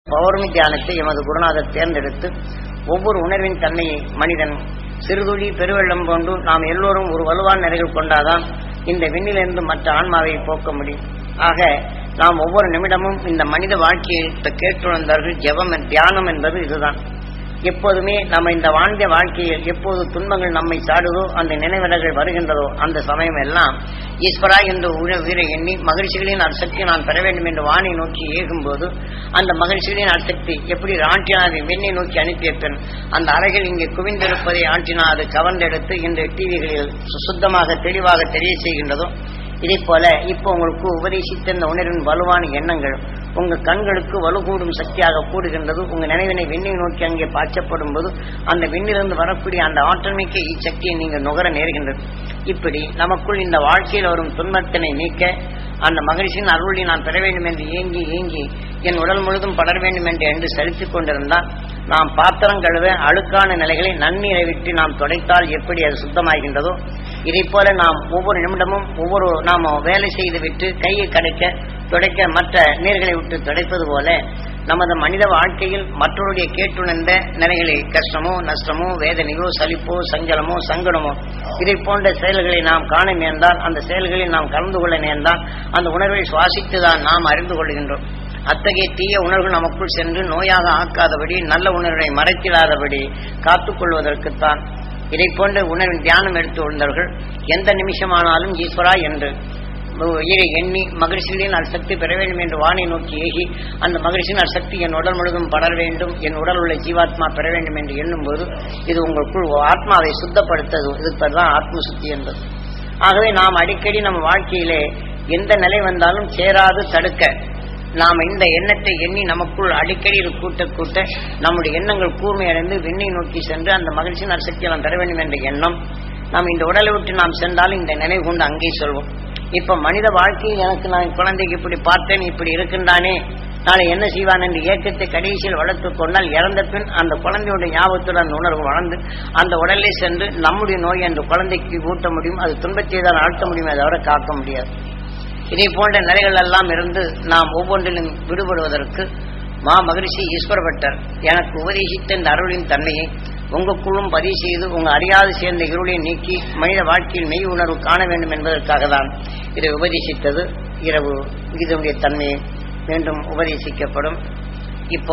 பௌர்ணமி தியானத்தை எமது குருநாதர் தேர்ந்தெடுத்து ஒவ்வொரு உணர்வின் தன்மையை மனிதன் சிறுதுளி பெருவெள்ளம் போன்று நாம் எல்லோரும் ஒரு வலுவான நிறைகள் கொண்டாதான் இந்த விண்ணிலிருந்து மற்ற ஆன்மாவை போக்க முடியும் ஆக நாம் ஒவ்வொரு நிமிடமும் இந்த மனித வாழ்க்கையை கேட்டுணர்ந்தார்கள் ஜெபம் தியானம் என்பது இதுதான் எப்போதுமே நம்ம இந்த வாழ்ந்த வாழ்க்கையில் எப்போது துன்பங்கள் நம்மை சாடுதோ அந்த நினைவிடங்கள் வருகின்றதோ அந்த சமயம் எல்லாம் ஈஸ்வரா என்று உயிர உயிரை எண்ணி மகிழ்ச்சிகளின் அசக்தி நான் பெற வேண்டும் என்று வானை நோக்கி ஏகும்போது அந்த மகிழ்ச்சிகளின் அசக்தி எப்படி ஆண்டினாதை வெண்ணை நோக்கி அனுப்பிய பின் அந்த அறைகள் இங்கே குவிந்திருப்பதை ஆண்டினா அது கவர்ந்தெடுத்து இந்த டிவிகளில் சுத்தமாக தெளிவாக தெரிய செய்கின்றதோ இதே போல இப்போ உங்களுக்கு உபதேசித்த இந்த உணர்வின் வலுவான எண்ணங்கள் உங்க கண்களுக்கு வலுகூடும் சக்தியாக கூடுகின்றது உங்க நினைவினை விண்ணை நோக்கி அங்கே பாய்ச்சப்படும் போது அந்த விண்ணிலிருந்து வரக்கூடிய அந்த ஆற்றல்மிக்க இச்சக்தியை நீங்க நுகர நேர்கின்றது இப்படி நமக்குள் இந்த வாழ்க்கையில் வரும் துன்பத்தினை நீக்க அந்த மகிழ்ச்சியின் அருளை நான் பெற வேண்டும் என்று ஏங்கி ஏங்கி என் உடல் முழுதும் படர வேண்டும் என்று என்று செலுத்திக் கொண்டிருந்தால் நாம் பாத்திரம் கழுவ அழுக்கான நிலைகளை நன்னீரை விட்டு நாம் துடைத்தால் எப்படி அது சுத்தமாகின்றதோ இதை போல நாம் ஒவ்வொரு நிமிடமும் ஒவ்வொரு நாம வேலை செய்து விட்டு கையை கடைக்க துடைக்க மற்ற நீர்களை விட்டு துடைப்பது போல நமது மனித வாழ்க்கையில் மற்றவருடைய கேட்டுணர்ந்த நிலைகளை கஷ்டமோ நஷ்டமோ வேதனையோ சலிப்போ சஞ்சலமோ சங்கடமோ இதை போன்ற செயல்களை நாம் காண நேர்ந்தால் அந்த செயல்களில் நாம் கலந்து கொள்ள நேர்ந்தால் அந்த உணர்வை சுவாசித்துதான் நாம் அறிந்து கொள்கின்றோம் அத்தகைய தீய உணர்வு நமக்குள் சென்று நோயாக ஆக்காதபடி நல்ல உணர்வை மறைத்திடாதபடி காத்துக் கொள்வதற்குத்தான் இதை போன்ற உணர்வின் தியானம் எடுத்து வந்தவர்கள் எந்த நிமிஷமானாலும் ஈஸ்வரா என்று உயிரை எண்ணி மகிழ்ச்சிகளின் அசக்தி பெற வேண்டும் என்று வானை நோக்கி ஏகி அந்த மகிழ்ச்சியின் அசக்தி என் உடல் முழுதும் படர வேண்டும் என் உடல் உள்ள ஜீவாத்மா பெற வேண்டும் என்று எண்ணும்போது இது உங்களுக்குள் ஆத்மாவை சுத்தப்படுத்தது இதுக்கு தான் ஆத்ம சுத்தி என்பது ஆகவே நாம் அடிக்கடி நம்ம வாழ்க்கையிலே எந்த நிலை வந்தாலும் சேராது தடுக்க நாம் இந்த எண்ணத்தை எண்ணி நமக்குள் அடிக்கடி இது கூட்ட கூட்ட நம்முடைய எண்ணங்கள் கூர்மையடைந்து விண்ணை நோக்கி சென்று அந்த மகிழ்ச்சியின் அசக்தியை நாம் பெற வேண்டும் என்ற எண்ணம் நாம் இந்த உடலை விட்டு நாம் சென்றாலும் இந்த நினைவு கொண்டு அங்கே சொல்வோம் இப்ப மனித வாழ்க்கையில் எனக்கு நான் குழந்தைக்கு இப்படி பார்த்தேன் இப்படி இருக்கின்றானே நாளை என்ன செய்வான் என்று ஏக்கத்தை கடைசியில் வளர்த்துக் கொண்டால் இறந்த பின் அந்த குழந்தையுடைய ஞாபகத்துடன் அந்த உணர்வு வளர்ந்து அந்த உடலே சென்று நம்முடைய நோய் அந்த குழந்தைக்கு ஊட்ட முடியும் அது துன்பத்தை தான் ஆழ்த்த முடியுமே தவிர காக்க முடியாது இதே போன்ற நிலைகள் எல்லாம் இருந்து நாம் ஒவ்வொன்றிலும் விடுபடுவதற்கு மா மகிழ்ச்சி ஈஸ்வரப்பட்டர் எனக்கு உபதேசித்த இந்த அருளின் தன்மையை உங்களுக்குள்ளும் பதிவு செய்து உங்க அறியாது சேர்ந்த இருளை நீக்கி மனித வாழ்க்கையில் மெய் உணர்வு காண வேண்டும் என்பதற்காக தான் இதை உபதேசித்தது இரவு இதனுடைய தன்மையை மீண்டும் உபதேசிக்கப்படும் இப்போ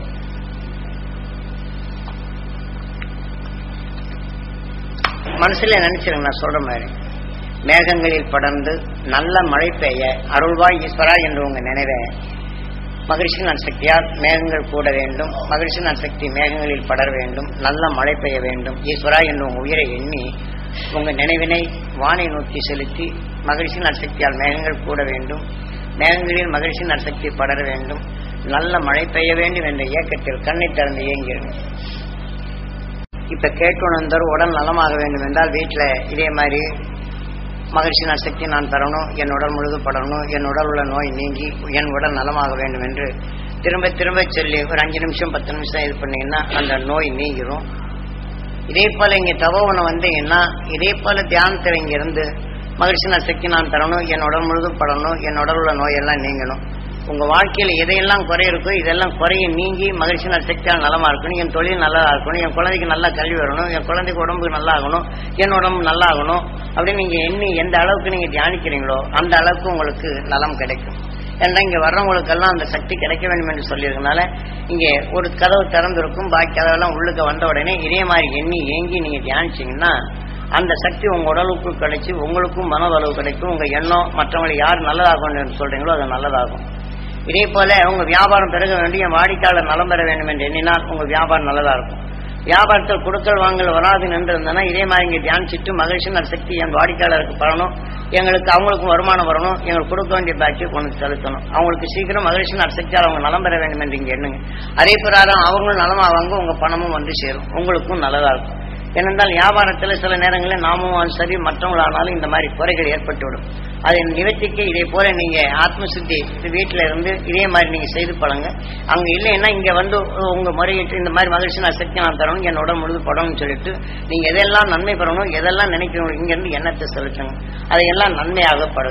மனசுல நினைச்சிருங்க நான் சொல்ற மாதிரி மேகங்களில் படர்ந்து நல்ல மழை பெய்ய அருள்வாய் ஈஸ்வரா என்று உங்க நினைவை மகிழ்ச்சி நான் சக்தியால் மேகங்கள் கூட வேண்டும் மகிழ்ச்சி நான் சக்தி மேகங்களில் படர வேண்டும் நல்ல மழை பெய்ய வேண்டும் ஈஸ்வரா என்று உங்க உயிரை எண்ணி உங்க நினைவினை வானை நோக்கி செலுத்தி மகிழ்ச்சி நான் சக்தியால் மேகங்கள் கூட வேண்டும் மேகங்களில் மகிழ்ச்சி நான் சக்தி படர வேண்டும் நல்ல மழை பெய்ய வேண்டும் என்ற இயக்கத்தில் கண்ணை திறந்து இயங்கிருங்க இப்ப கேட்டுணர்ந்தர் உடல் நலமாக வேண்டும் என்றால் வீட்டுல இதே மாதிரி மகிழ்ச்சி நான் சக்தி நான் தரணும் என் உடல் முழுது படணும் என் உடல் உள்ள நோய் நீங்கி என் உடல் நலமாக வேண்டும் என்று திரும்ப திரும்ப சொல்லி ஒரு அஞ்சு நிமிஷம் பத்து நிமிஷம் இது பண்ணீங்கன்னா அந்த நோய் நீங்கிரும் இதே போல இங்க தவோவனம் வந்தீங்கன்னா இதே போல தியானத்தில் இங்க இருந்து மகிழ்ச்சி நான் சக்தி நான் தரணும் என் உடல் முழுதும் படணும் என் உடல் உள்ள நோயெல்லாம் நீங்கணும் உங்க வாழ்க்கையில எதையெல்லாம் குறை இருக்கோ இதெல்லாம் குறைய நீங்கி மகிழ்ச்சி நான் சக்தியால் நலமா இருக்கணும் என் தொழில் நல்லா இருக்கணும் என் குழந்தைக்கு நல்லா கல்வி வரணும் என் குழந்தைக்கு உடம்புக்கு நல்லா ஆகணும் என் உடம்பு நல்லா ஆகணும் அப்படின்னு நீங்க எண்ணி எந்த அளவுக்கு நீங்க தியானிக்கிறீங்களோ அந்த அளவுக்கு உங்களுக்கு நலம் கிடைக்கும் ஏன்னா இங்க வர்றவங்களுக்கெல்லாம் அந்த சக்தி கிடைக்க வேண்டும் என்று சொல்லியிருக்கனால இங்கே ஒரு கதவு திறந்திருக்கும் பாக்கி கதவெல்லாம் உள்ளுக்கு வந்த உடனே இதே மாதிரி எண்ணி ஏங்கி நீங்க தியானிச்சீங்கன்னா அந்த சக்தி உங்க உடலுக்கு கிடைச்சி உங்களுக்கும் மனவளவு கிடைக்கும் உங்க எண்ணம் மற்றவங்களை யார் நல்லதாகும் என்று சொல்றீங்களோ அது நல்லதாகும் இதே போல உங்க வியாபாரம் பெருக வேண்டும் என் வாடிக்கையாளர் நலம் பெற வேண்டும் என்று எண்ணினால் உங்க வியாபாரம் நல்லதா இருக்கும் வியாபாரத்தில் கொடுக்கல் வாங்கல் வராது நின்றிருந்தனா இதே மாதிரி இங்க தியானிச்சுட்டு மகிழ்ச்சி சக்தி என் வாடிக்கையாளருக்கு பரணும் எங்களுக்கு அவங்களுக்கும் வருமானம் வரணும் எங்களுக்கு கொடுக்க வேண்டிய பாக்கி கொண்டு செலுத்தணும் அவங்களுக்கு சீக்கிரம் மகிழ்ச்சி சக்தியால் அவங்க நலம் பெற வேண்டும் என்று இங்க எண்ணுங்க அதே பிரகாரம் அவங்களும் நலமாவாங்க உங்க பணமும் வந்து சேரும் உங்களுக்கும் நல்லதா இருக்கும் ஏனென்றால் வியாபாரத்தில் சில நேரங்களில் நாமும் சரி மற்றவங்களானாலும் இந்த மாதிரி குறைகள் ஏற்பட்டுவிடும் அதை நிவர்த்திக்க இதே போல நீங்க ஆத்ம சுத்தி வீட்டில இருந்து இதே மாதிரி நீங்க செய்து பழங்க அங்க இல்லைன்னா இங்க வந்து உங்க முறையிட்டு இந்த மாதிரி மகிழ்ச்சி நான் சக்தி நான் தரணும் என் உடம்பு முழுது படணும்னு சொல்லிட்டு நீங்க எதெல்லாம் நன்மை பெறணும் எதெல்லாம் நினைக்கணும் இங்க இருந்து எண்ணத்தை செலுத்துங்க அதையெல்லாம் நன்மையாகப்படும்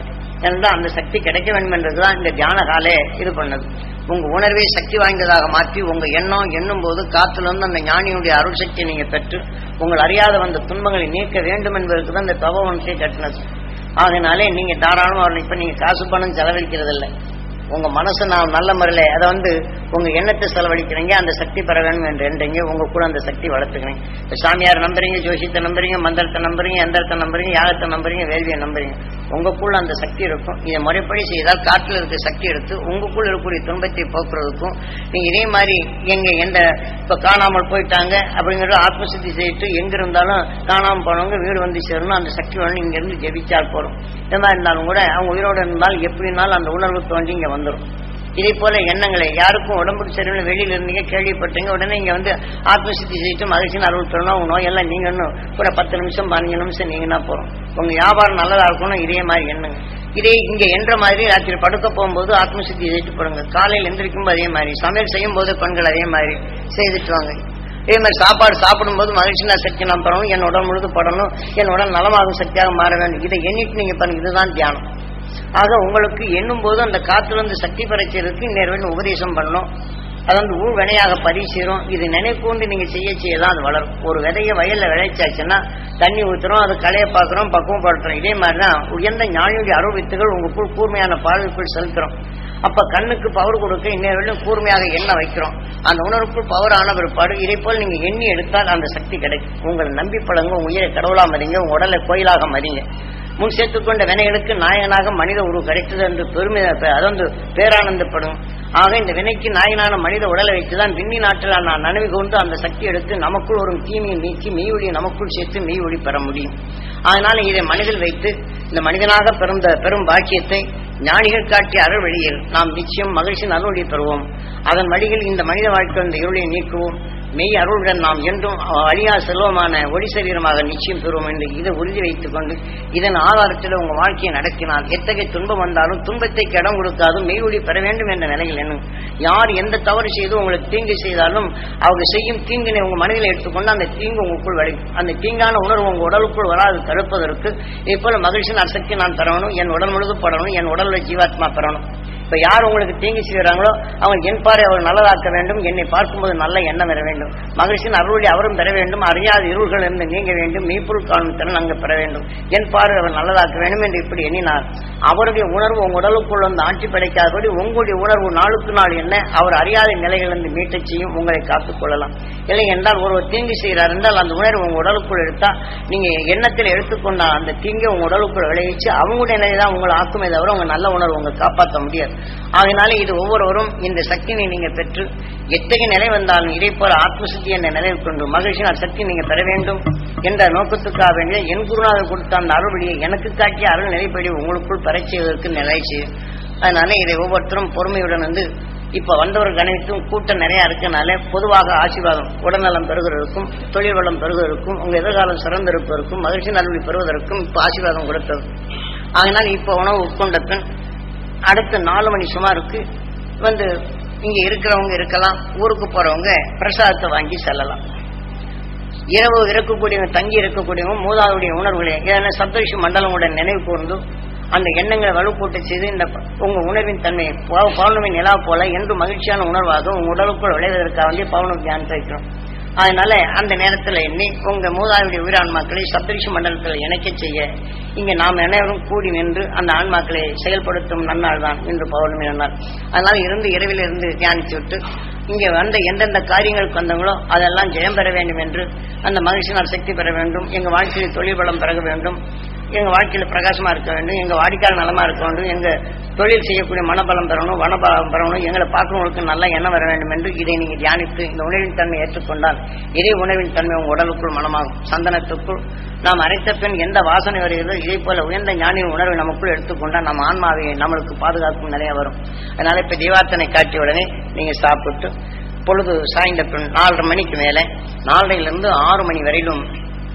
என்றால் அந்த சக்தி கிடைக்க வேண்டும் என்றதுதான் இந்த தியான காலே இது பண்ணது உங்க உணர்வை சக்தி வாய்ந்ததாக மாற்றி உங்க எண்ணம் எண்ணும் போது காத்துல இருந்து அந்த ஞானியுடைய அருள் சக்தியை நீங்க பெற்று உங்கள் அறியாத வந்த துன்பங்களை நீக்க வேண்டும் என்பதற்கு தான் இந்த தவவனத்தை கட்டினது அதனாலே நீங்க தாராளமா வரணும் இப்ப நீங்க காசு பணம் செலவழிக்கிறது இல்லை உங்க மனசு நான் நல்ல முறையில அதை வந்து உங்க எண்ணத்தை செலவழிக்கிறீங்க அந்த சக்தி பெற வேண்டும் என்று எண்றீங்க உங்க கூட அந்த சக்தி வளர்த்துக்கிறீங்க இப்ப சாமியார் நம்புறீங்க ஜோசியத்தை நம்புறீங்க மந்திரத்தை நம்புறீங்க எந்திரத்தை நம்புறீங்க யாகத்தை நம்புறீங்க வேள்வியை நம்புறீங்க உங்களுக்குள்ள அந்த சக்தி இருக்கும் இதை முறைப்படி செய்தால் காட்டில் இருக்க சக்தி எடுத்து உங்களுக்குள்ள இருக்கக்கூடிய துன்பத்தை போக்குறதுக்கும் நீங்க இதே மாதிரி எங்க எந்த இப்ப காணாமல் போயிட்டாங்க அப்படிங்கறது ஆத்மசித்தி செய்யிட்டு எங்க இருந்தாலும் காணாம போனவங்க வீடு வந்து சேரணும் அந்த சக்தி வேணும் இங்க இருந்து ஜெபிச்சால் போறோம் இந்த மாதிரி இருந்தாலும் கூட அவங்க உயிரோடு இருந்தால் எப்படினாலும் அந்த உணர்வு தோண்டி இங்க வந்துடும் இதே போல எண்ணங்களை யாருக்கும் உடம்புக்கு சரியில்லை வெளியில இருந்தீங்க கேள்விப்பட்டீங்க உடனே இங்க வந்து ஆத்மசித்தி செய்யிட்டு மகிழ்ச்சின்னு அருள் தரணும் உங்க நோயெல்லாம் நீங்க இன்னும் ஒரு பத்து நிமிஷம் பதினஞ்சு நிமிஷம் நீங்கன்னா போறோம் உங்க வியாபாரம் நல்லதா இருக்கணும் இதே மாதிரி எண்ணுங்க இதே இங்க என்ற மாதிரி ராத்திரி படுக்க போகும்போது ஆத்மசித்தி செய்துட்டு போடுங்க காலையில் எந்திரிக்கும் அதே மாதிரி சமையல் செய்யும் போது பெண்கள் அதே மாதிரி செய்துட்டு வாங்க இதே மாதிரி சாப்பாடு சாப்பிடும்போது மகிழ்ச்சினா சக்தி நான் பெறணும் என் உடல் முழுது படணும் என் உடல் நலமாகும் சக்தியாக மாற வேண்டும் இதை எண்ணிட்டு நீங்க பண்ணுங்க இதுதான் தியானம் ஆக உங்களுக்கு எண்ணும் போது அந்த காத்துல இருந்து சக்தி பறைச்சதுக்கு நேர்வன் உபதேசம் பண்ணணும் அது வந்து ஊழ் வினையாக பரிசீரும் இது நினைக்கூண்டு நீங்க செய்ய செய்யதான் அது வளரும் ஒரு விதைய வயல்ல விளைச்சாச்சுன்னா தண்ணி ஊத்துறோம் அது களைய பார்க்கிறோம் பக்குவப்படுத்துறோம் இதே மாதிரிதான் உயர்ந்த ஞானியுடைய அருள் வித்துகள் உங்களுக்குள் கூர்மையான பார்வைக்குள் செலுத்துறோம் அப்ப கண்ணுக்கு பவர் கொடுக்க இன்னும் கூர்மையாக எண்ண வைக்கிறோம் அந்த உணர்வுக்குள் பவர் ஆன பிற்பாடு இதை போல் நீங்க எண்ணி எடுத்தால் அந்த சக்தி கிடைக்கும் உங்களை நம்பி பழங்க உங்க உயிரை கடவுளா மதிங்க உங்க உடலை கோயிலாக மதிங்க முன் சேர்த்துக்கொண்ட வினைகளுக்கு நாயகனாக மனித உருவு கிடைத்தது என்று பெருமை அது வந்து பேரானந்தப்படும் ஆக இந்த வினைக்கு நாயனான மனித உடலை வைத்துதான் விண்ணி நாட்டில் நான் நனவி கொண்டு அந்த சக்தி எடுத்து நமக்குள் ஒரு தீமையை நீக்கி மெய் ஒளி நமக்குள் சேர்த்து மெய் ஒளி பெற முடியும் அதனால இதை மனிதல் வைத்து இந்த மனிதனாக பிறந்த பெரும் பாக்கியத்தை ஞானிகள் காட்டிய அருள் வழியில் நாம் நிச்சயம் மகிழ்ச்சியின் அருளை பெறுவோம் அதன் வழியில் இந்த மனித வாழ்க்கை இந்த இருளை நீக்குவோம் மெய் அருளுடன் நாம் என்றும் அழியா செல்வமான ஒளி சரீரமாக நிச்சயம் பெறுவோம் என்று இதை உறுதி வைத்துக் கொண்டு இதன் ஆதாரத்தில் உங்க வாழ்க்கையை நடத்தினால் எத்தகைய துன்பம் வந்தாலும் துன்பத்தை இடம் கொடுக்காது மெய் ஒளி பெற வேண்டும் என்ற நிலையில் எண்ணும் யார் எந்த தவறு செய்து உங்களுக்கு தீங்கு செய்தாலும் அவங்க செய்யும் தீங்கினை உங்க மனதில் எடுத்துக்கொண்டு அந்த தீங்கு உங்களுக்குள் வழி அந்த தீங்கான உணர்வு உங்க உடலுக்குள் வராது தடுப்பதற்கு இதே போல மகிழ்ச்சியின் அசக்தி நான் பெறணும் என் உடல் முழுது படணும் என் உடல்ல ஜீவாத்மா பெறணும் இப்ப யார் உங்களுக்கு தீங்கு செய்கிறாங்களோ அவங்க என் பாறை அவர் நல்லதாக்க வேண்டும் என்னை பார்க்கும்போது நல்ல எண்ணம் பெற வேண்டும் மகிழ்ச்சியின் அருளை அவரும் பெற வேண்டும் அறியாத இருள்கள் இருந்து நீங்க வேண்டும் மெய்ப்பொருள் காணும் திறன் அங்கு பெற வேண்டும் என் பார்வை அவர் நல்லதாக்க வேண்டும் என்று இப்படி எண்ணினார் அவருடைய உணர்வு உங்க உடலுக்குள் வந்து ஆட்சி படைக்காதபடி உங்களுடைய உணர்வு நாளுக்கு நாள் என்ன அவர் அறியாத நிலைகளிலிருந்து மீட்டச் செய்யும் உங்களை காத்துக் கொள்ளலாம் இல்லை என்றால் ஒருவர் தீங்கு செய்கிறார் என்றால் அந்த உணர்வு உங்க உடலுக்குள் எடுத்தா நீங்க எண்ணத்தில் எடுத்துக்கொண்ட அந்த தீங்கை உங்க உடலுக்குள் விளைவிச்சு அவங்களுடைய நிலை தான் உங்களை ஆக்குமே தவிர உங்க நல்ல உணர்வு உங்க காப்பாற்ற முடியாது அதனால இது ஒவ்வொருவரும் இந்த சக்தியை நீங்க பெற்று எத்தகைய நிலை வந்தாலும் இதே போல ஆத்மசக்தி என்ற நிலையில் கொண்டு மகிழ்ச்சியான சக்தி நீங்க பெற வேண்டும் என்ற நோக்கத்துக்காக வேண்டிய என் குருநாதர் கொடுத்த அந்த அருள்வழியை எனக்கு காட்டிய அருள் நிலைப்படி உங்களுக்குள் பெறச் செய்வதற்கு நிலை செய்யும் அதனால இதை ஒவ்வொருத்தரும் பொறுமையுடன் வந்து இப்ப வந்தவர்கள் அனைத்தும் கூட்டம் நிறைய இருக்கனால பொதுவாக ஆசீர்வாதம் உடல்நலம் பெறுவதற்கும் தொழில் வளம் பெறுவதற்கும் உங்க எதிர்காலம் சிறந்திருப்பதற்கும் மகிழ்ச்சி நல்வழி பெறுவதற்கும் இப்ப ஆசீர்வாதம் கொடுத்தது அதனால் இப்ப உணவு உட்கொண்ட பின் அடுத்த நாலு மணி சுமாருக்கு வந்து இங்க இருக்கிறவங்க இருக்கலாம் ஊருக்கு போறவங்க பிரசாதத்தை வாங்கி செல்லலாம் இரவு இருக்கக்கூடியவங்க தங்கி இருக்கக்கூடியவங்க மூதாவுடைய உணர்வுகளை ஏன்னா சப்தரிஷி மண்டலங்களோட நினைவு கூர்ந்து அந்த எண்ணங்களை வலுப்பூட்ட செய்து இந்த உங்க உணர்வின் தன்மை பௌர்ணமி நிலா போல என்று மகிழ்ச்சியான உணர்வாக உங்க உடலுக்குள் விளைவதற்காக வேண்டிய பௌர்ணமி தியானத்தை வைக்கிறோம் அதனால அந்த நேரத்துல எண்ணி உங்க மூதாவுடைய உயிரான்மாக்களை சப்தரிஷி மண்டலத்தில் இணைக்க செய்ய இங்க நாம் அனைவரும் கூடி நின்று அந்த ஆன்மாக்களை செயல்படுத்தும் நன்னாள் தான் இன்று பௌர்ணமி நன்னாள் அதனால இருந்து இரவில் இருந்து தியானித்து விட்டு இங்க வந்த எந்தெந்த காரியங்களுக்கு வந்தவங்களோ அதெல்லாம் ஜெயம் பெற வேண்டும் என்று அந்த மகிழ்ச்சியினால் சக்தி பெற வேண்டும் எங்க வாழ்க்கையில் தொழில் பலம் பெற வேண்டும் எங்க வாழ்க்கையில பிரகாசமா இருக்க வேண்டும் எங்க வாடிக்கையாளர் நலமா இருக்க வேண்டும் எங்க தொழில் செய்யக்கூடிய மனபலம் பெறணும் வனபலம் பெறணும் எங்களை பார்க்கிறவங்களுக்கு நல்ல எண்ணம் வர வேண்டும் என்று இதை நீங்க தியானித்து இந்த உணவின் தன்மை ஏற்றுக்கொண்டால் இதே உணவின் தன்மை உங்க உடலுக்குள் மனமாகும் சந்தனத்துக்குள் நாம் அரைத்த பின் எந்த வாசனை வருகிறதோ இதே போல உயர்ந்த ஞானியின் உணர்வை நமக்குள் எடுத்துக்கொண்டால் நம்ம ஆன்மாவை நம்மளுக்கு பாதுகாக்கும் நிறைய வரும் அதனால இப்ப தீவார்த்தனை காட்டிய உடனே நீங்க சாப்பிட்டு பொழுது சாய்ந்த பின் நாலரை மணிக்கு மேல நாலரையிலிருந்து ஆறு மணி வரையிலும்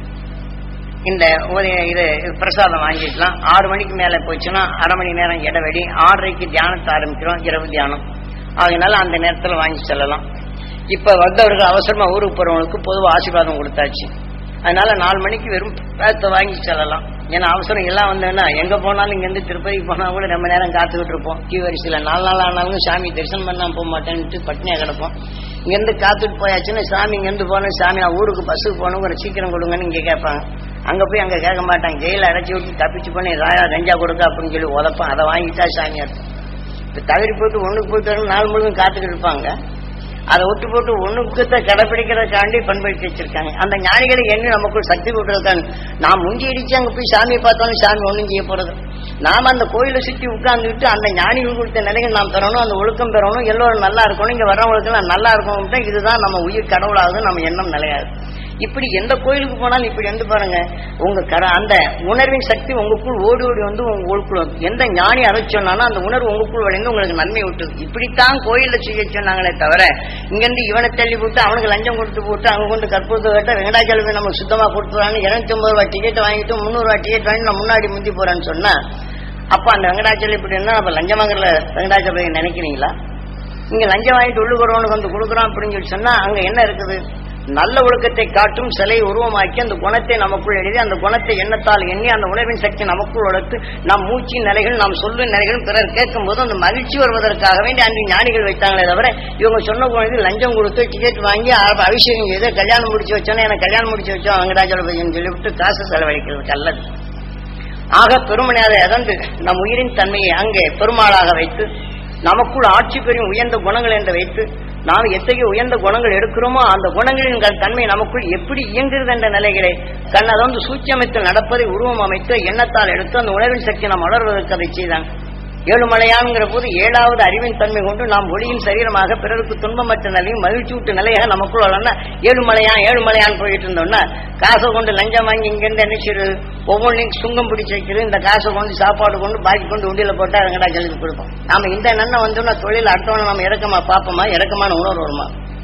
இந்த உதய- இது பிரசாதம் வாங்கிக்கலாம் ஆறு மணிக்கு மேல போச்சுன்னா அரை மணி நேரம் இடைவெளி ஆறரைக்கு தியானத்தை ஆரம்பிக்கிறோம் இரவு தியானம் அதனால அந்த நேரத்துல வாங்கி செல்லலாம் இப்ப வந்தவர்கள் அவசரமா ஊருக்கு போறவங்களுக்கு பொதுவாக ஆசீர்வாதம் கொடுத்தாச்சு அதனால நாலு மணிக்கு வெறும் பேத்தை வாங்கி செல்லலாம் ஏன்னா அவசரம் எல்லாம் வந்தோன்னா எங்க போனாலும் இங்க இருந்து திருப்பதிக்கு போனா கூட ரொம்ப நேரம் காத்துக்கிட்டு இருப்போம் கியூ வரிசையில நாலு நாள் ஆனாலும் சாமி தரிசனம் பண்ணாம போக மாட்டேன்ட்டு பட்னியா கிடப்போம் இங்க இருந்து காத்துட்டு போயாச்சுன்னா சாமி இங்க இருந்து போனோம் சாமி நான் ஊருக்கு பஸ்ஸுக்கு போகணும் கொஞ்சம் சீக்கிரம் கொடுங்கன்னு இங்க கேட்பாங்க அங்க போய் அங்க கேட்க மாட்டாங்க ஜெயில அடைச்சி விட்டு தப்பிச்சு பண்ணி ராயா ரெஞ்சா கொடுக்க அப்படின்னு சொல்லி உதப்பான் அதை வாங்கிட்டா சாமி அர்த்தம் இப்ப தவறி போட்டு ஒண்ணுக்கு போயிட்டு வரணும் நாள் முழுவதும் காத்துக்கிட்டு இருப்பாங்க அதை விட்டு போட்டு ஒண்ணுக்குத்த கடைப்பிடிக்கிறதுக்காண்டி பண்படுத்தி வச்சிருக்காங்க அந்த ஞானிகளை எண்ணி நமக்குள் சக்தி கூட்டுறதுக்கான நாம் முந்தி இடிச்சு அங்க போய் சாமியை பார்த்தாலும் சாமி ஒண்ணும் செய்ய போறது நாம அந்த கோயிலை சுற்றி உட்கார்ந்துட்டு அந்த ஞானிகள் கொடுத்த நிலைகள் நாம் பெறணும் அந்த ஒழுக்கம் பெறணும் எல்லோரும் நல்லா இருக்கணும் இங்க வர்றவங்களுக்கு எல்லாம் நல்லா இருக்கணும் இதுதான் நம்ம உயிர் கடவுளாகுது நம்ம எண்ணம் நிலையாது இப்படி எந்த கோயிலுக்கு போனாலும் இப்படி வந்து பாருங்க உங்க கர அந்த உணர்வின் சக்தி உங்களுக்குள் ஓடி ஓடி வந்து உங்களுக்குள் வந்து எந்த ஞானி அதை சொன்னாலும் அந்த உணர்வு உங்களுக்குள் விளைந்து உங்களுக்கு நன்மை விட்டுது இப்படித்தான் கோயில்ல செய்ய சொன்னாங்களே தவிர இங்கிருந்து இவனை தள்ளி போட்டு அவனுக்கு லஞ்சம் கொடுத்து போட்டு அவங்க கொண்டு கற்பூரத்தை கேட்ட வெங்கடாச்சலமே நமக்கு சுத்தமா கொடுத்துறான்னு இருநூத்தி ஐம்பது ரூபாய் டிக்கெட் வாங்கிட்டு முந்நூறு ரூபாய் டிக்கெட் வாங்கி நான் முன்னாடி முந்தி போறேன்னு சொன்னா அப்ப அந்த வெங்கடாச்சலம் இப்படி இருந்தா அப்ப லஞ்சம் வாங்குற வெங்கடாச்சலம் நினைக்கிறீங்களா இங்க லஞ்சம் வாங்கிட்டு உள்ளுக்குறவனுக்கு வந்து கொடுக்குறான் அப்படின்னு சொல்லி சொன்னா அங்க என்ன இருக்குது நல்ல ஒழுக்கத்தை காட்டும் சிலை உருவமாக்கி அந்த குணத்தை நமக்குள் எழுதி அந்த குணத்தை எண்ணத்தால் எண்ணி அந்த உணர்வின் சக்தி நமக்குள் வளர்த்து நம் மூச்சின் நிலைகள் நாம் சொல்லும் நிலைகள் பிறர் கேட்கும் போது அந்த மகிழ்ச்சி வருவதற்காக வேண்டி அன்று ஞானிகள் வைத்தாங்களே தவிர இவங்க சொன்ன குழந்தை லஞ்சம் கொடுத்து டிக்கெட் வாங்கி அ- அபிஷேகம் செய்து கல்யாணம் முடிச்சு வச்சோன்னா எனக்கு கல்யாணம் முடிச்சு வச்சோம் வெங்கடாச்சலபதினு சொல்லிவிட்டு காசு செலவழிக்கிறதுக்கு அல்லது ஆக பெருமனையாக இறந்து நம் உயிரின் தன்மையை அங்கே பெருமாளாக வைத்து நமக்குள் ஆட்சி பெறும் உயர்ந்த குணங்கள் என்று வைத்து நாம் எத்தகைய உயர்ந்த குணங்கள் எடுக்கிறோமோ அந்த குணங்களின் க- தன்மை நமக்குள் எப்படி இயங்குகிறது என்ற நிலைகளை கண் அதாவது சூட்சமைத்து நடப்பதை உருவம் அமைத்து எண்ணத்தால் எடுத்து அந்த உணர்வின் சக்தி நாம் வளர்வதற்கு அதை செய்தாங்க ஏழுமலையான்ங்கிற போது ஏழாவது அறிவின் தன்மை கொண்டு நாம் ஒளியின் சரீரமாக பிறருக்கு துன்பமற்ற நிலையும் மகிழ்ச்சி ஊட்டு நிலையாக நமக்குள் வளர்னா ஏழுமலையான் ஏழுமலையான் போயிட்டு இருந்தோம்னா காசை கொண்டு லஞ்சம் வாங்கி இங்கிருந்து என்ன செய்யுது ஒவ்வொன்றையும் சுங்கம் பிடிச்சு வைக்கிறது இந்த காசை கொண்டு சாப்பாடு கொண்டு பாக்கி கொண்டு உண்டியில போட்டா எங்கடா ஜலுக்கு கொடுப்போம் நாம இந்த நன்மை வந்தோம்னா தொழில் அடுத்தவனை நம்ம இறக்கமா பார்ப்போமா இறக்கமான உணர்வு வருமா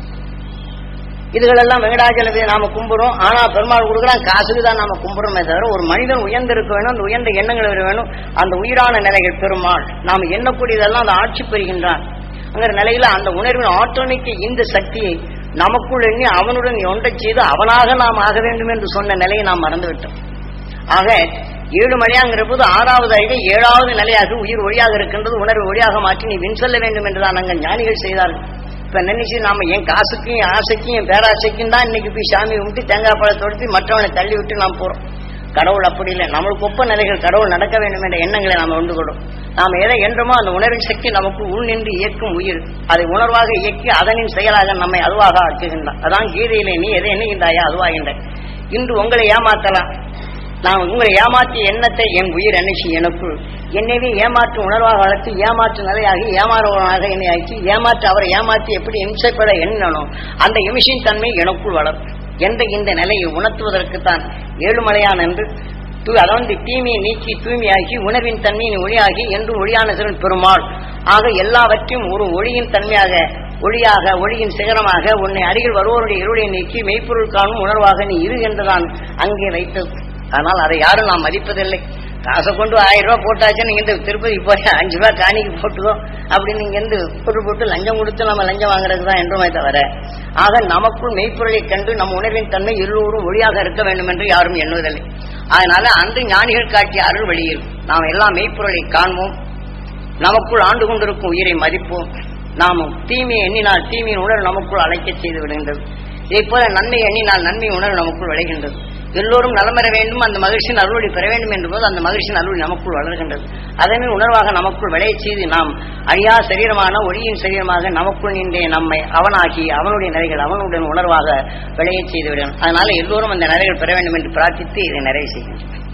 இதுகளெல்லாம் வெங்கடாஜலத்தை நாம கும்பிடுறோம் ஆனா பெருமாள் கொடுக்குறான் காசுக்கு தான் நாம கும்பிடுறோமே தவிர ஒரு மனிதன் உயர்ந்திருக்க வேணும் அந்த உயர்ந்த எண்ணங்கள் வர வேணும் அந்த உயிரான நிலைகள் பெருமாள் நாம எண்ணக்கூடியதெல்லாம் அந்த ஆட்சி பெறுகின்றான் அங்கிற நிலையில அந்த உணர்வின் ஆற்றோனிக்கு இந்த சக்தியை நமக்குள் எண்ணி அவனுடன் ஒன்றைச் செய்து அவனாக நாம் ஆக வேண்டும் என்று சொன்ன நிலையை நாம் மறந்துவிட்டோம் ஆக ஏழு மலையாங்கிற போது ஆறாவது அறிவை ஏழாவது நிலையாக உயிர் ஒளியாக இருக்கின்றது உணர்வு ஒளியாக மாற்றி நீ வின் செல்ல வேண்டும் என்றுதான் அங்க ஞானிகள் செய்தார்கள் இப்ப நினைச்சு நாம என் காசுக்கும் என் ஆசைக்கும் என் பேராசைக்கும் தான் இன்னைக்கு போய் சாமி கும்பிட்டு தேங்காய் பழத்தை தொடுத்து மற்றவனை தள்ளி விட்டு நாம் போறோம் கடவுள் அப்படி இல்லை நம்மளுக்கு ஒப்ப நிலைகள் கடவுள் நடக்க வேண்டும் என்ற எண்ணங்களை நாம் உண்டு கொள்ளும் நாம் எதை என்றமோ அந்த உணர்வின் சக்தி நமக்கு உள் நின்று இயக்கும் உயிர் அதை உணர்வாக இயக்கி அதனின் செயலாக நம்மை அதுவாக ஆக்குகின்றான் அதான் கீதையிலே நீ எதை எண்ணுகின்றாயா அதுவாகின்ற இன்று உங்களை ஏமாத்தலாம் நான் உங்களை ஏமாற்றிய எண்ணத்தை என் உயிர் என்னைச்சி எனக்குள் என்னவே ஏமாற்று உணர்வாக வளர்த்து ஏமாற்று நிலையாகி ஏமாறுவனாக என்னை ஆக்கி ஏமாற்று அவரை ஏமாற்றி எப்படி இம்சைப்பட எண்ணணும் அந்த இமிஷின் தன்மை எனக்குள் வளரும் என்ற இந்த நிலையை உணர்த்துவதற்குத்தான் ஏழுமலையான் என்று தூ- அதாவது தீமையை நீக்கி தூய்மையாகி உணர்வின் தன்மையின் ஒளியாகி என்று ஒளியான சிறன் பெருமாள் ஆக எல்லாவற்றையும் ஒரு ஒளியின் தன்மையாக ஒளியாக ஒளியின் சிகரமாக உன்னை அருகில் வருவோருடைய இருளை நீக்கி மெய்ப்பொருள் காணும் உணர்வாக நீ இரு என்றுதான் அங்கே வைத்தது ஆனால் அதை யாரும் நாம் மதிப்பதில்லை காசை கொண்டு ஆயிரம் ரூபாய் போட்டாச்சு நீங்க இந்த திருப்பதி போய் அஞ்சு ரூபாய் காணிக்கு போட்டுக்கோ அப்படின்னு நீங்க இருந்து போட்டு போட்டு லஞ்சம் கொடுத்து நம்ம லஞ்சம் வாங்குறதுக்கு தான் என்றுமே தவிர ஆக நமக்குள் மெய்ப்பொருளை கண்டு நம் உணர்வின் தன்மை எல்லோரும் ஒளியாக இருக்க வேண்டும் என்று யாரும் எண்ணுவதில்லை அதனால அந்த ஞானிகள் காட்டிய அருள் வழியில் நாம் எல்லாம் மெய்ப்பொருளை காண்போம் நமக்குள் ஆண்டு கொண்டிருக்கும் உயிரை மதிப்போம் நாமும் தீமையை எண்ணினால் தீமையின் உணர்வு நமக்குள் அழைக்கச் செய்து விடுகின்றது இதை போல நன்மை எண்ணினால் நன்மை உணர்வு நமக்குள் விளைகின்றது எல்லோரும் நலம் பெற வேண்டும் அந்த மகிழ்ச்சியின் அருளை பெற வேண்டும் என்ற போது அந்த மகிழ்ச்சியின் அருள் நமக்குள் வளர்கின்றது அதனை உணர்வாக நமக்குள் விளையச் செய்து நாம் அழியா சரீரமான ஒளியின் சரீரமாக நமக்குள் நின்றே நம்மை அவனாகி அவனுடைய நிலைகள் அவனுடைய உணர்வாக விளையச் செய்து விடும் அதனால எல்லோரும் அந்த நிலைகள் பெற வேண்டும் என்று பிரார்த்தித்து இதை நிறைவு செய்கின்றனர்